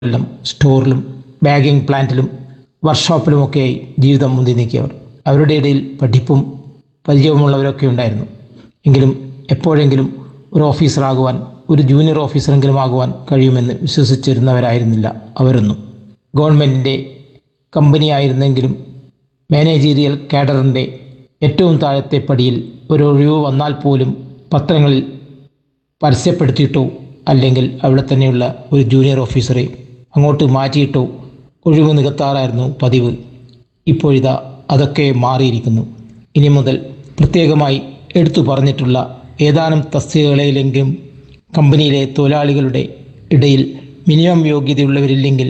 എല്ലാം സ്റ്റോറിലും ബാഗിംഗ് പ്ലാന്റിലും വർക്ക്ഷോപ്പിലുമൊക്കെയായി ജീവിതം മുന്തി നീക്കിയവർ അവരുടെ ഇടയിൽ പഠിപ്പും പരിചയവുമുള്ളവരൊക്കെ ഉണ്ടായിരുന്നു എങ്കിലും എപ്പോഴെങ്കിലും ഒരു ഓഫീസറാകുവാൻ ഒരു ജൂനിയർ ഓഫീസറെങ്കിലും ആകുവാൻ കഴിയുമെന്ന് വിശ്വസിച്ചിരുന്നവരായിരുന്നില്ല അവരൊന്നും ഗവൺമെൻറ്റിൻ്റെ കമ്പനിയായിരുന്നെങ്കിലും മാനേജീരിയൽ കാഡറിൻ്റെ ഏറ്റവും താഴത്തെ പടിയിൽ ഒരു ഒഴിവ് വന്നാൽ പോലും പത്രങ്ങളിൽ പരസ്യപ്പെടുത്തിയിട്ടോ അല്ലെങ്കിൽ അവിടെ തന്നെയുള്ള ഒരു ജൂനിയർ ഓഫീസറെ അങ്ങോട്ട് മാറ്റിയിട്ടോ ഒഴിവ് നികത്താറായിരുന്നു പതിവ് ഇപ്പോഴിതാ അതൊക്കെ മാറിയിരിക്കുന്നു ഇനി മുതൽ പ്രത്യേകമായി എടുത്തു പറഞ്ഞിട്ടുള്ള ഏതാനും തസ്തികകളിലെങ്കിലും കമ്പനിയിലെ തൊഴിലാളികളുടെ ഇടയിൽ മിനിമം യോഗ്യതയുള്ളവരില്ലെങ്കിൽ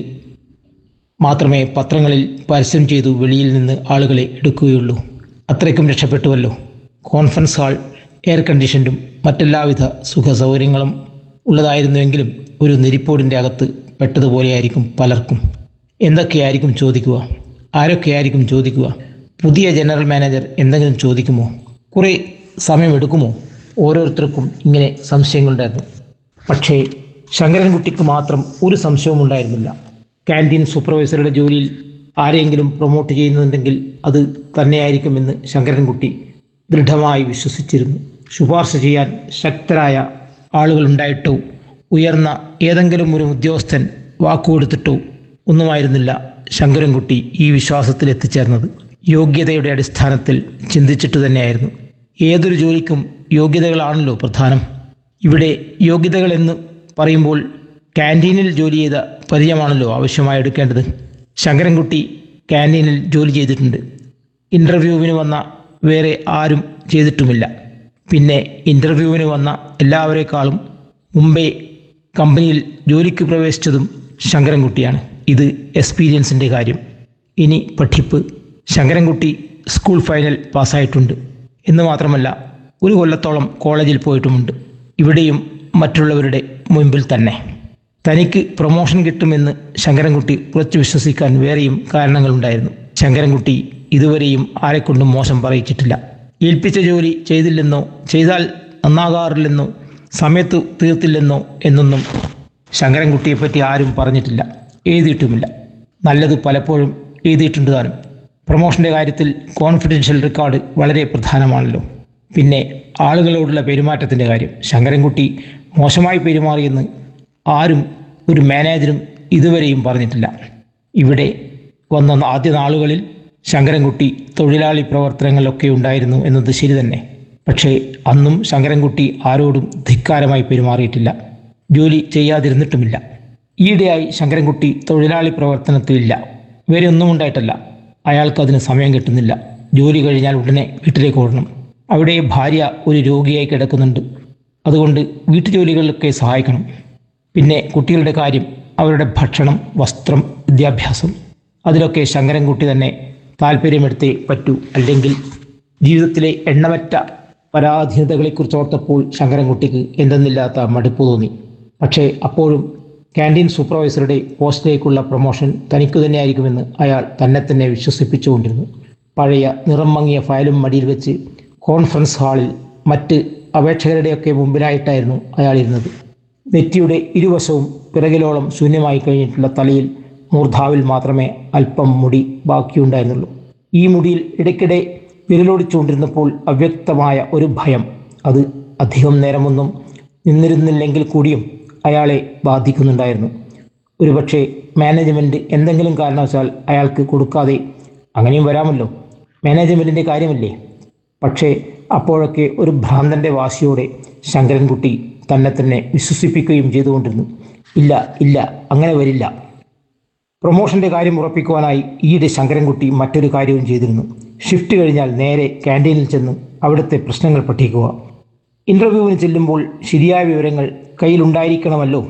മാത്രമേ പത്രങ്ങളിൽ പരസ്യം ചെയ്തു വെളിയിൽ നിന്ന് ആളുകളെ എടുക്കുകയുള്ളൂ അത്രയ്ക്കും രക്ഷപ്പെട്ടുവല്ലോ കോൺഫറൻസ് ഹാൾ എയർ കണ്ടീഷനും മറ്റെല്ലാവിധ സുഖ സൗകര്യങ്ങളും ഉള്ളതായിരുന്നുവെങ്കിലും ഒരു നെരിപ്പോടിൻ്റെ അകത്ത് പെട്ടതുപോലെയായിരിക്കും പലർക്കും എന്തൊക്കെയായിരിക്കും ചോദിക്കുക ആരൊക്കെയായിരിക്കും ചോദിക്കുക പുതിയ ജനറൽ മാനേജർ എന്തെങ്കിലും ചോദിക്കുമോ കുറേ സമയമെടുക്കുമോ ഓരോരുത്തർക്കും ഇങ്ങനെ സംശയങ്ങളുണ്ടായിരുന്നു പക്ഷേ ശങ്കരൻകുട്ടിക്ക് മാത്രം ഒരു സംശയവും ഉണ്ടായിരുന്നില്ല ക്യാൻറ്റീൻ സൂപ്പർവൈസറുടെ ജോലിയിൽ ആരെയെങ്കിലും പ്രൊമോട്ട് ചെയ്യുന്നുണ്ടെങ്കിൽ അത് തന്നെയായിരിക്കുമെന്ന് ശങ്കരൻകുട്ടി ദൃഢമായി വിശ്വസിച്ചിരുന്നു ശുപാർശ ചെയ്യാൻ ശക്തരായ ആളുകളുണ്ടായിട്ടോ ഉയർന്ന ഏതെങ്കിലും ഒരു ഉദ്യോഗസ്ഥൻ വാക്കുകൊടുത്തിട്ടോ ഒന്നുമായിരുന്നില്ല ശങ്കരൻകുട്ടി ഈ വിശ്വാസത്തിൽ എത്തിച്ചേർന്നത് യോഗ്യതയുടെ അടിസ്ഥാനത്തിൽ ചിന്തിച്ചിട്ട് തന്നെയായിരുന്നു ഏതൊരു ജോലിക്കും യോഗ്യതകളാണല്ലോ പ്രധാനം ഇവിടെ യോഗ്യതകൾ എന്ന് പറയുമ്പോൾ ക്യാൻറ്റീനിൽ ജോലി ചെയ്ത പരിചയമാണല്ലോ ആവശ്യമായി എടുക്കേണ്ടത് ശങ്കരൻകുട്ടി ക്യാൻറ്റീനിൽ ജോലി ചെയ്തിട്ടുണ്ട് ഇൻ്റർവ്യൂവിന് വന്ന വേറെ ആരും ചെയ്തിട്ടുമില്ല പിന്നെ ഇൻ്റർവ്യൂവിന് വന്ന എല്ലാവരെക്കാളും മുമ്പേ കമ്പനിയിൽ ജോലിക്ക് പ്രവേശിച്ചതും ശങ്കരൻകുട്ടിയാണ് ഇത് എക്സ്പീരിയൻസിൻ്റെ കാര്യം ഇനി പഠിപ്പ് ശങ്കരൻകുട്ടി സ്കൂൾ ഫൈനൽ പാസ്സായിട്ടുണ്ട് എന്ന് മാത്രമല്ല ഒരു കൊല്ലത്തോളം കോളേജിൽ പോയിട്ടുമുണ്ട് ഇവിടെയും മറ്റുള്ളവരുടെ മുൻപിൽ തന്നെ തനിക്ക് പ്രൊമോഷൻ കിട്ടുമെന്ന് ശങ്കരൻകുട്ടി ഉറച്ചു വിശ്വസിക്കാൻ വേറെയും കാരണങ്ങളുണ്ടായിരുന്നു ശങ്കരൻകുട്ടി ഇതുവരെയും ആരെക്കൊണ്ടും മോശം പറയിച്ചിട്ടില്ല ഏൽപ്പിച്ച ജോലി ചെയ്തില്ലെന്നോ ചെയ്താൽ നന്നാകാറില്ലെന്നോ സമയത്ത് തീർത്തില്ലെന്നോ എന്നൊന്നും ശങ്കരൻകുട്ടിയെപ്പറ്റി ആരും പറഞ്ഞിട്ടില്ല എഴുതിയിട്ടുമില്ല നല്ലത് പലപ്പോഴും എഴുതിയിട്ടുണ്ട് താനും പ്രൊമോഷൻ്റെ കാര്യത്തിൽ കോൺഫിഡൻഷ്യൽ റെക്കോർഡ് വളരെ പ്രധാനമാണല്ലോ പിന്നെ ആളുകളോടുള്ള പെരുമാറ്റത്തിൻ്റെ കാര്യം ശങ്കരൻകുട്ടി മോശമായി പെരുമാറിയെന്ന് ആരും ഒരു മാനേജരും ഇതുവരെയും പറഞ്ഞിട്ടില്ല ഇവിടെ വന്ന ആദ്യ നാളുകളിൽ ശങ്കരൻകുട്ടി തൊഴിലാളി പ്രവർത്തനങ്ങളിലൊക്കെ ഉണ്ടായിരുന്നു എന്നത് ശരി തന്നെ പക്ഷേ അന്നും ശങ്കരൻകുട്ടി ആരോടും ധിക്കാരമായി പെരുമാറിയിട്ടില്ല ജോലി ചെയ്യാതിരുന്നിട്ടുമില്ല ഈയിടെയായി ശങ്കരൻകുട്ടി തൊഴിലാളി പ്രവർത്തനത്തിലില്ല വേറെ ഒന്നും ഉണ്ടായിട്ടല്ല അയാൾക്ക് അതിന് സമയം കിട്ടുന്നില്ല ജോലി കഴിഞ്ഞാൽ ഉടനെ വീട്ടിലേക്ക് ഓടണം അവിടെ ഭാര്യ ഒരു രോഗിയായി കിടക്കുന്നുണ്ട് അതുകൊണ്ട് വീട്ടുജോലികളിലൊക്കെ സഹായിക്കണം പിന്നെ കുട്ടികളുടെ കാര്യം അവരുടെ ഭക്ഷണം വസ്ത്രം വിദ്യാഭ്യാസം അതിലൊക്കെ ശങ്കരൻകുട്ടി തന്നെ താല്പര്യമെടുത്തേ പറ്റൂ അല്ലെങ്കിൽ ജീവിതത്തിലെ എണ്ണമറ്റ പരാധീനതകളെക്കുറിച്ച് ഓർത്തപ്പോൾ ശങ്കരൻകുട്ടിക്ക് എന്തെന്നില്ലാത്ത മടുപ്പ് തോന്നി പക്ഷേ അപ്പോഴും ക്യാൻറ്റീൻ സൂപ്പർവൈസറുടെ പോസ്റ്റിലേക്കുള്ള പ്രൊമോഷൻ തനിക്ക് തന്നെയായിരിക്കുമെന്ന് അയാൾ തന്നെ തന്നെ വിശ്വസിപ്പിച്ചുകൊണ്ടിരുന്നു പഴയ നിറം മങ്ങിയ ഫയലും മടിയിൽ വെച്ച് കോൺഫറൻസ് ഹാളിൽ മറ്റ് അപേക്ഷകരുടെയൊക്കെ മുമ്പിലായിട്ടായിരുന്നു അയാൾ ഇരുന്നത് നെറ്റിയുടെ ഇരുവശവും പിറകിലോളം ശൂന്യമായി കഴിഞ്ഞിട്ടുള്ള തലയിൽ മൂർധാവിൽ മാത്രമേ അല്പം മുടി ബാക്കിയുണ്ടായിരുന്നുള്ളൂ ഈ മുടിയിൽ ഇടയ്ക്കിടെ വിരലോടിച്ചുകൊണ്ടിരുന്നപ്പോൾ അവ്യക്തമായ ഒരു ഭയം അത് അധികം നേരമൊന്നും നിന്നിരുന്നില്ലെങ്കിൽ കൂടിയും അയാളെ ബാധിക്കുന്നുണ്ടായിരുന്നു ഒരുപക്ഷെ മാനേജ്മെൻറ്റ് എന്തെങ്കിലും കാരണവശാൽ അയാൾക്ക് കൊടുക്കാതെ അങ്ങനെയും വരാമല്ലോ മാനേജ്മെൻറ്റിൻ്റെ കാര്യമല്ലേ പക്ഷേ അപ്പോഴൊക്കെ ഒരു ഭ്രാന്തൻ്റെ വാശിയോടെ ശങ്കരൻകുട്ടി തന്നെ തന്നെ വിശ്വസിപ്പിക്കുകയും ചെയ്തുകൊണ്ടിരുന്നു ഇല്ല ഇല്ല അങ്ങനെ വരില്ല പ്രൊമോഷന്റെ കാര്യം ഉറപ്പിക്കുവാനായി ഈയിടെ ശങ്കരൻകുട്ടി മറ്റൊരു കാര്യവും ചെയ്തിരുന്നു ഷിഫ്റ്റ് കഴിഞ്ഞാൽ നേരെ ക്യാൻറ്റീനിൽ ചെന്ന് അവിടുത്തെ പ്രശ്നങ്ങൾ പഠിക്കുക ഇൻ്റർവ്യൂവിന് ചെല്ലുമ്പോൾ ശരിയായ വിവരങ്ങൾ കയ്യിലുണ്ടായിരിക്കണമല്ലോ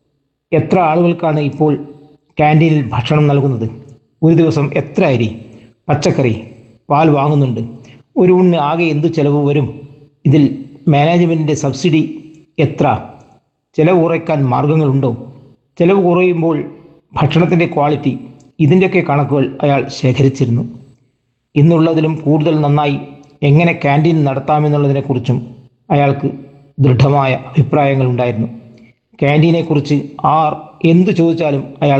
എത്ര ആളുകൾക്കാണ് ഇപ്പോൾ ക്യാൻറ്റീനിൽ ഭക്ഷണം നൽകുന്നത് ഒരു ദിവസം എത്ര അരി പച്ചക്കറി പാൽ വാങ്ങുന്നുണ്ട് ഒരു ഊണിന് ആകെ എന്ത് ചെലവ് വരും ഇതിൽ മാനേജ്മെൻറ്റിൻ്റെ സബ്സിഡി എത്ര ചിലവ് കുറയ്ക്കാൻ മാർഗങ്ങളുണ്ടോ ചിലവ് കുറയുമ്പോൾ ഭക്ഷണത്തിൻ്റെ ക്വാളിറ്റി ഇതിൻ്റെയൊക്കെ കണക്കുകൾ അയാൾ ശേഖരിച്ചിരുന്നു ഇന്നുള്ളതിലും കൂടുതൽ നന്നായി എങ്ങനെ ക്യാൻറ്റീൻ നടത്താമെന്നുള്ളതിനെക്കുറിച്ചും അയാൾക്ക് ദൃഢമായ അഭിപ്രായങ്ങളുണ്ടായിരുന്നു ക്യാൻറ്റീനെക്കുറിച്ച് ആർ എന്തു ചോദിച്ചാലും അയാൾ